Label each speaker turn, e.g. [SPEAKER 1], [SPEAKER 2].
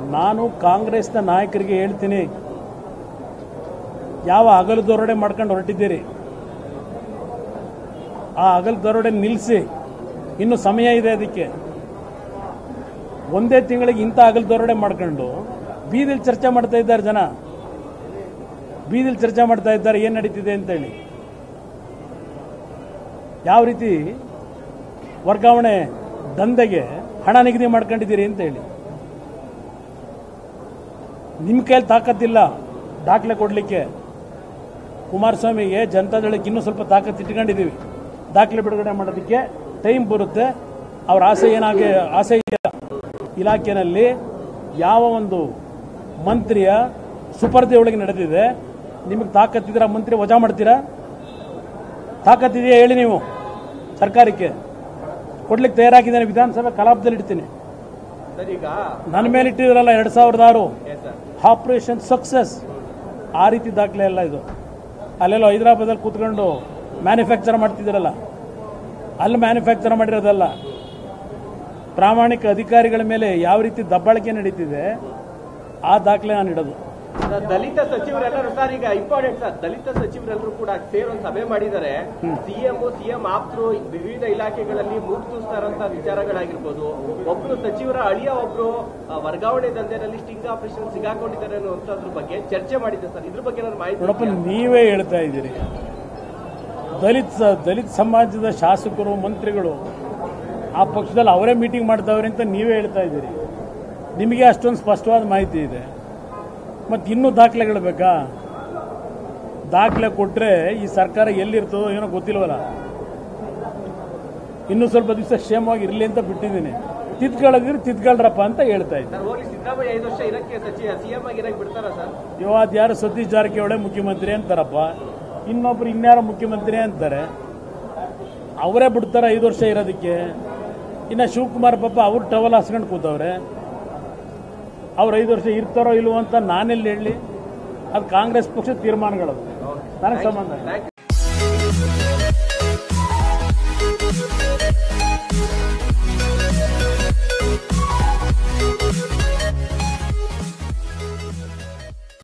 [SPEAKER 1] ನಾನು ಕಾಂಗ್ರೆಸ್ನ ನಾಯಕರಿಗೆ ಹೇಳ್ತೀನಿ ಯಾವ ಹಗಲು ದೊರಡೆ ಮಾಡ್ಕೊಂಡು ಹೊರಟಿದ್ದೀರಿ ಆ ಹಗಲು ದೊರಡೆ ನಿಲ್ಲಿಸಿ ಇನ್ನು ಸಮಯ ಇದೆ ಅದಕ್ಕೆ ಒಂದೇ ತಿಂಗಳಿಗೆ ಇಂಥ ಹಗಲು ದೊರಡೆ ಮಾಡ್ಕೊಂಡು ಬೀದಿಲಿ ಚರ್ಚೆ ಮಾಡ್ತಾ ಇದ್ದಾರೆ ಜನ ಬೀದಿಲಿ ಚರ್ಚೆ ಮಾಡ್ತಾ ಇದ್ದಾರೆ ಏನು ನಡೀತಿದೆ ಅಂತೇಳಿ ಯಾವ ರೀತಿ ವರ್ಗಾವಣೆ ದಂಧೆಗೆ ಹಣ ನಿಗದಿ ಮಾಡ್ಕೊಂಡಿದ್ದೀರಿ ಅಂತೇಳಿ ನಿಮ್ಮ ಕೈಯಲ್ಲಿ ತಾಕತ್ತಿಲ್ಲ ದಾಖಲೆ ಕೊಡಲಿಕ್ಕೆ ಕುಮಾರಸ್ವಾಮಿಗೆ ಜನತಾದಳಕ್ಕೆ ಇನ್ನೂ ಸ್ವಲ್ಪ ತಾಕತ್ತು ಇಟ್ಕೊಂಡಿದ್ದೀವಿ ದಾಖಲೆ ಬಿಡುಗಡೆ ಮಾಡೋದಕ್ಕೆ ಟೈಮ್ ಬರುತ್ತೆ ಅವ್ರ ಆಸೆ ಏನಾಗಿ ಆಸೆ ಇದೆಯಲ್ಲ ಇಲಾಖೆಯಲ್ಲಿ ಯಾವ ಒಂದು ಮಂತ್ರಿಯ ಸುಪರ್ದೆ ಒಳಗೆ ನಡೆದಿದೆ ನಿಮಗೆ ತಾಕತ್ತಿದ್ರೆ ಆ ಮಂತ್ರಿ ವಜಾ ಮಾಡ್ತೀರಾ ತಾಕತ್ತಿದೆಯಾ ಹೇಳಿ ನೀವು ಸರ್ಕಾರಕ್ಕೆ ಕೊಡ್ಲಿಕ್ಕೆ ತಯಾರಾಗಿದ್ದೇನೆ ವಿಧಾನಸಭೆ ಕಲಾಪದಲ್ಲಿ ಇಡ್ತೀನಿ
[SPEAKER 2] ಸರ್ ಈಗ
[SPEAKER 1] ನನ್ನ ಮೇಲೆ ಇಟ್ಟಿದ್ರಲ್ಲ ಎರಡು ಸಾವಿರದ ಆರು
[SPEAKER 2] ಎಸ್ ಸರ್
[SPEAKER 1] ಆಪರೇಷನ್ ಸಕ್ಸಸ್ ಆ ರೀತಿ ದಾಖಲೆ ಅಲ್ಲ ಇದು ಅಲ್ಲೆಲ್ಲೋ ಹೈದರಾಬಾದಲ್ಲಿ ಕೂತ್ಕೊಂಡು ಮ್ಯಾನುಫ್ಯಾಕ್ಚರ್ ಮಾಡ್ತಿದ್ದೀರಲ್ಲ ಅಲ್ಲಿ ಮ್ಯಾನುಫ್ಯಾಕ್ಚರ್ ಮಾಡಿರೋದಲ್ಲ ಪ್ರಾಮಾಣಿಕ ಅಧಿಕಾರಿಗಳ ಮೇಲೆ ಯಾವ ರೀತಿ ದಬ್ಬಾಳಿಕೆ ನಡೀತಿದೆ ಆ ದಾಖಲೆ ನಾನು ಇಡೋದು
[SPEAKER 2] ಸರ್, ದಲಿತ ಸಚಿವರೆಲ್ಲರೂ ಸರ್ ಈಗ ಇಂಪಾರ್ಟೆಂಟ್ ಸರ್ ದಲಿತ ಸಚಿವರೆಲ್ಲರೂ ಕೂಡ ಸೇರಿ ಒಂದು ಸಭೆ ಮಾಡಿದ್ದಾರೆ ಸಿಎಂ ಸಿಎಂ ಆಪ್ತರು ವಿವಿಧ ಇಲಾಖೆಗಳಲ್ಲಿ ಮೂಗ್ತೂಸ್ತಾರಂತ ವಿಚಾರಗಳಾಗಿರ್ಬೋದು ಒಬ್ರು ಸಚಿವರ ಅಳಿಯ ಒಬ್ರು ಆ, ವರ್ಗಾವಣೆ ದಂಧೆನಲ್ಲಿ ಸ್ಟಿಂಗ್ ಆಪರೇಷನ್ ಸಿಗಾಕೊಂಡಿದ್ದಾರೆ ಅನ್ನುವಂಥದ್ರ ಬಗ್ಗೆ ಚರ್ಚೆ ಮಾಡಿದೆ ಸರ್ ಇದ್ರ ಬಗ್ಗೆ ಏನಾದ್ರು ಮಾಹಿತಿ
[SPEAKER 1] ನೋಡಪ್ಪ
[SPEAKER 2] ಇದೆಯಾ?
[SPEAKER 1] ನೀವೇ ಹೇಳ್ತಾ ಇದ್ದೀರಿ ದಲಿತ ಸ- ದಲಿತ ಸಮಾಜದ ಶಾಸಕರು ಮಂತ್ರಿಗಳು ಆ ಪಕ್ಷದಲ್ಲಿ ಅವರೇ ಮೀಟಿಂಗ್ ಮಾಡ್ತಾವ್ರೆ ಅಂತ ನೀವೇ ಹೇಳ್ತಾ ಇದ್ದೀರಿ ನಿಮಗೆ ಅಷ್ಟೊಂದು ಸ್ಪಷ್ಟವಾದ ಮಾಹಿತಿ ಇದೆ ಮತ್ತು ಇನ್ನೂ ದಾಖಲೆಗಳು ಬೇಕಾ ದಾಖಲೆ ಕೊಟ್ಟರೆ ಈ ಸರ್ಕಾರ ಎಲ್ಲಿರ್ತದೋ ಏನೋ ಗೊತ್ತಿಲ್ವಲ್ಲ ಇನ್ನೂ ಸ್ವಲ್ಪ ದಿವಸ ಕ್ಷೇಮವಾಗಿ ಇರಲಿ ಅಂತ ಬಿಟ್ಟಿದ್ದೀನಿ ತಿದ್ಕೊಳ್ಳೋದಿದ್ರೆ ತಿದ್ಕೊಳ್ರಪ್ಪ ಅಂತ ಹೇಳ್ತಾ ಇದ್ದೀನಿ
[SPEAKER 2] ಸರ್ ಹೋಗ್ಲಿ ಸಿದ್ದರಾಮಯ್ಯ ಐದು ವರ್ಷ ಇರಕ್ಕೆ ಸಚಿವ ಸಿಎಂ ಆಗಿ ಇರಕ್ಕೆ ಬಿಡ್ತಾರಾ ಸರ್
[SPEAKER 1] ಇವತ್ತು ಯಾರು ಸತೀಶ್ ಜಾರಕಿಹೊಳಿ ಮುಖ್ಯಮಂತ್ರಿ ಅಂತಾರಪ್ಪ ಇನ್ನೊಬ್ರು ಇನ್ಯಾರು ಮುಖ್ಯಮಂತ್ರಿ ಅಂತಾರೆ ಅವರೇ ಬಿಡ್ತಾರೆ ಐದು ವರ್ಷ ಇರೋದಕ್ಕೆ ಇನ್ನು ಶಿವಕುಮಾರ್ ಪಾಪ ಅವ್ರು ಟವಲ್ ಹಾಸ್ಕೊಂಡು ಕೂತವ್ರೆ ಅವ್ರು ಐದು ವರ್ಷ ಇರ್ತಾರೋ ಇಲ್ವೋ ಅಂತ ನಾನೆಲ್ಲಿ ಹೇಳಿ ಅದು ಕಾಂಗ್ರೆಸ್ ಪಕ್ಷದ ತೀರ್ಮಾನಗಳದು ನನಗೆ ಸಂಬಂಧ ಇಲ್ಲ.
[SPEAKER 2] Thank you